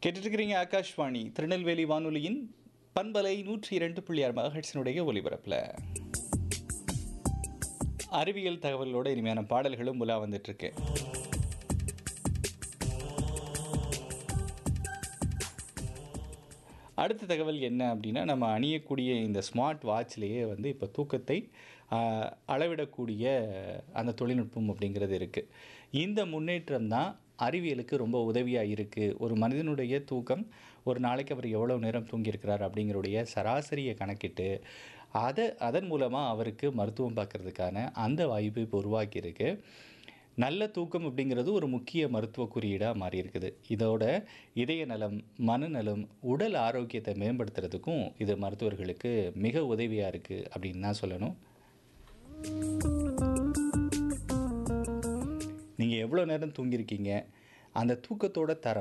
கேட்டுட்டு இருக்கிறீங்க ஆகாஷ்வாணி திருநெல்வேலி வானொலியின் பண்பலை நூற்றி இரண்டு புள்ளி ஆறு மகட்சினுடைய ஒலிபரப்பில் அறிவியல் தகவலோட இனிமையான பாடல்களும் உலா வந்துட்டு இருக்கு அடுத்த தகவல் என்ன அப்படின்னா நம்ம அணியக்கூடிய இந்த ஸ்மார்ட் வாட்ச்லேயே வந்து இப்போ தூக்கத்தை ஆஹ், அளவிடக்கூடிய அந்த தொழில்நுட்பம் அப்படிங்கிறது இருக்குது இந்த முன்னேற்றம் தான் அறிவியலுக்கு ரொம்ப உதவியாக இருக்குது ஒரு மனிதனுடைய தூக்கம் ஒரு நாளைக்கு அவர் எவ்வளோ நேரம் தூங்கியிருக்கிறார் அப்படிங்கிறடைய சராசரியை கணக்கிட்டு அதை அதன் மூலமாக அவருக்கு மருத்துவம் பார்க்கறதுக்கான அந்த வாய்ப்பு இப்போ உருவாக்கியிருக்கு நல்ல தூக்கம் அப்படிங்கிறது ஒரு முக்கிய மருத்துவ குறியீடாக மாறி இருக்குது இதோட இதய நலம் மனநலம் உடல் ஆரோக்கியத்தை மேம்படுத்துறதுக்கும் இது மருத்துவர்களுக்கு மிக உதவியாக இருக்குது அப்படின்னு தான் சொல்லணும் நீங்கள் எவ்வளோ நேரம் தூங்கியிருக்கீங்க அந்த தூக்கத்தோட தரம்